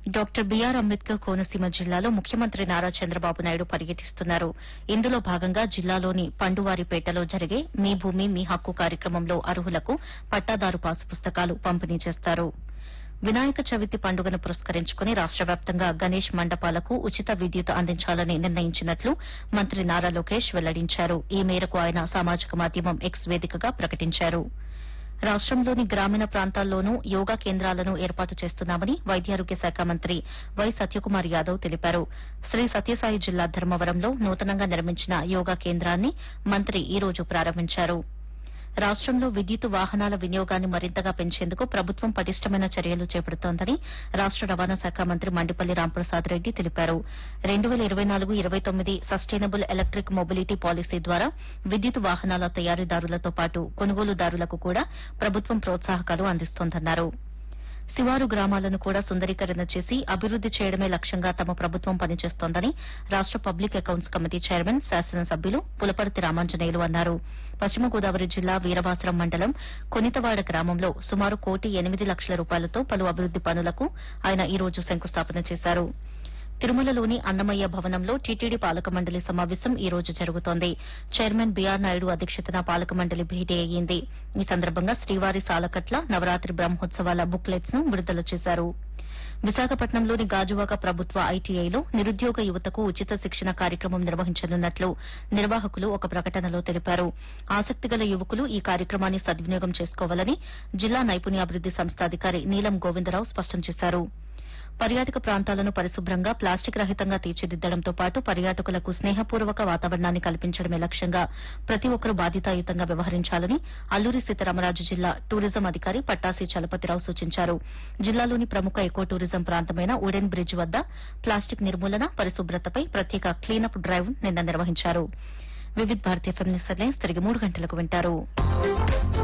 doctor BR Ambedkar Konaseema జిల్లాలో ముఖ్యమంత్రి నారా చంద్రబాబు నాయుడు పర్యటిస్తున్నారు ఇందులో భాగంగా జిల్లాలోని పండువారిపేటలో జరిగే మీ భూమి మీ హక్కు కార్యక్రమంలో అర్హులకు పట్టాదారు పాసు పుస్తకాలు పంపిణీ చేస్తారు వినాయక చవితి పండుగను పురస్కరించుకుని రాష్ట వ్యాప్తంగా గణేష్ మండపాలకు ఉచిత విద్యుత్ అందించాలని నిర్ణయించినట్లు మంత్రి నారా లోకేష్ వెల్లడించారు ఈ మేరకు ఆయన సామాజిక మాధ్యమం ఎక్స్ వేదికగా ప్రకటించారు రాష్టంలోని గ్రామీణ ప్రాంతాల్లోనూ యోగా కేంద్రాలను ఏర్పాటు చేస్తున్నామని వైద్యారోగ్య శాఖ మంత్రి వై సత్యకుమార్ యాదవ్ తెలిపారు శ్రీ సత్యసాయి జిల్లా ధర్మవరంలో నూతనంగా నిర్మించిన యోగా కేంద్రాన్ని మంత్రి ఈ రోజు ప్రారంభించారు రాష్టంలో విద్యుత్ వాహనాల వినియోగాన్ని మరింతగా పెంచేందుకు ప్రభుత్వం పటిష్టమైన చర్యలు చేపడుతోందని రాష్ట రవాణా శాఖ మంత్రి మండిపల్లి రాంప్రసాద్ రెడ్డి తెలిపారు రెండు వేల ఇరవై నాలుగు ఇరవై తొమ్మిది సస్టైనబుల్ ఎలక్ట్రిక్ మొబిలిటీ పాలసీ ద్వారా విద్యుత్ వాహనాల తయారీదారులతో పాటు కొనుగోలుదారులకు కూడా ప్రభుత్వం ప్రోత్సాహకాలు అందిస్తోందన్నారు శివారు గ్రామాలను కూడా సుందరీకరణ చేసి అభివృద్ది చేయడమే లక్ష్యంగా తమ ప్రభుత్వం పనిచేస్తోందని రాష్ట పబ్లిక్ అకౌంట్స్ కమిటీ చైర్మన్ శాసనసభ్యులు పులపర్తి రామాంజనేయులు అన్నారు పశ్చిమ గోదావరి జిల్లా వీరవాసరం మండలం కొనితవాడ గ్రామంలో సుమారు కోటి ఎనిమిది లక్షల రూపాయలతో పలు అభివృద్ది పనులకు ఆయన ఈ రోజు శంకుస్థాపన చేశారు తిరుమలలోని అన్నమయ్య భవనంలో టీటీడీ పాలక మండలి సమావేశం ఈ రోజు జరుగుతోంది చైర్మన్ బీఆర్ నాయుడు అధ్యక్షతన పాలక మండలి భేటీ అయ్యింది ఈ సందర్భంగా శ్రీవారి సాలకట్ల నవరాత్రి బ్రహ్మోత్సవాల బుక్లెట్స్ ను విడుదల చేశారు విశాఖపట్నంలోని గాజువాక ప్రభుత్వ ఐటీఐలో నిరుద్యోగ యువతకు ఉచిత శిక్షణ కార్యక్రమం నిర్వహించనున్నట్లు నిర్వాహకులు ఒక ప్రకటనలో తెలిపారు ఆసక్తిగల యువకులు ఈ కార్యక్రమాన్ని సద్వినియోగం చేసుకోవాలని జిల్లా నైపుణ్యాభివృద్ది సంస్థ అధికారి నీలం గోవిందరావు స్పష్టం చేశారు పర్యాటక ప్రాంతాలను పరిశుభ్రంగా ప్లాస్టిక్ రహితంగా తీర్చిదిద్దడంతో పాటు పర్యాటకులకు స్నేహపూర్వక వాతావరణాన్ని కల్పించడమే లక్ష్యంగా ప్రతి ఒక్కరూ బాధ్యతాయుతంగా వ్యవహరించాలని అల్లూరి సీతారామరాజు జిల్లా టూరిజం అధికారి పట్టాసి చలపతిరావు సూచించారు జిల్లాలోని ప్రముఖ ఎకో టూరిజం ప్రాంతమైన ఉడెన్ బ్రిడ్జ్ వద్ద ప్లాస్టిక్ నిర్మూలన పరిశుభ్రతపై ప్రత్యేక క్లీనప్ డ్రైవ్ నిన్న నిర్వహించారు Vividh Bharati FM news headlines తిరిగి మూడు గంటలకు వింటారు